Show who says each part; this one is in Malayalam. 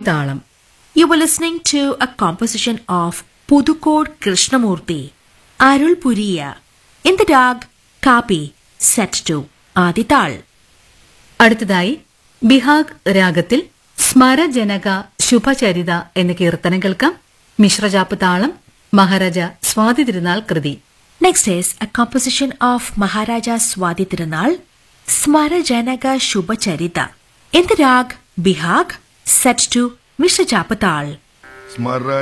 Speaker 1: ആദിതാളം
Speaker 2: You were listening to a composition of Pudukod Krishnamurti, Arul Puriya, in the rag Kapi, set to Adital.
Speaker 1: അടുത്തതായി ബിഹാഗ് രാഗത്തിൽ സ്മരജനക ശുഭചരിത എന്ന കീർത്തനം കേൾക്കാം മിശ്രജാപ്പ് താളം മഹാരാജ സ്വാതി തിരുനാൾ കൃതി
Speaker 2: Next is a composition of Maharaja Swadi Tirunal, Smarajanaga Shubhacharita, in the rag Bihag, set to Mishra Japatal.
Speaker 3: ಸ್ಮರ